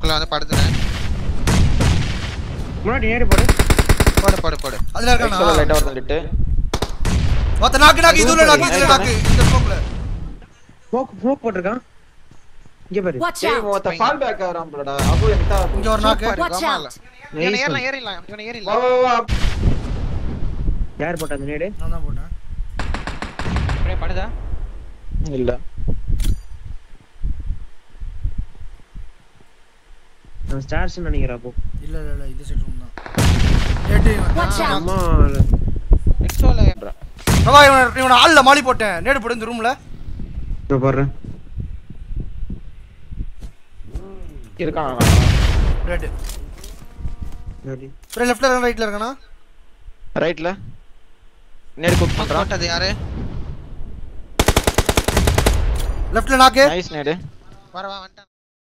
உள்ள வந்து படுத்துறேன் முன்னாடி நேடு போடு போடு போடு போடு அதுல இருக்கானா லைட்டா ஒருத்தன் லிட்டு ஒருத்த நாக்கு நாக்கு இதுல நாக்கு இதுல நாக்கு இந்த ஸ்மோக்ல ஸ்மோக் ஸ்மோக் போட்டிருக்கான் இங்க பாரு Watch ஏய் out! ஒருத்தன் ஃபால் பேக் ஆறான் ப்ரோடா அபு என்கிட்ட இங்க ஒரு நாக்கு சூப்பர், Watch கமால். out. இவனை Nice ஏறலாம் one. ஏறிடலாம் இவனை வா ஏறிடலாம் வா வா யார் போட்டா அந்த நேடு நான் தான் போட்டேன் அப்படியே படுதா இல்ல நான் ஸ்டார்ஸ் நினைக்கிறேன் அப்போ இல்ல இல்ல இல்ல இது சைடு ரூம் தான் ஏட்டு Watch out! அம்மா எக்ஸோல ரவா இவன இவன ஆள்ல மாலி போட்டேன் நேடு போடு இந்த ரூம்ல இப்போ போடுறேன் இருக்கான் ரெட் சரி ஃப்ரண்ட் லெஃப்ட்ல இருக்கானா ரைட்ல இருக்கானா ரைட்ல நேடு குக் பண்றான் போட்டது யாரு லெஃப்ட்ல நாக்கு நைஸ் நேடு வரவா வந்துட்டான்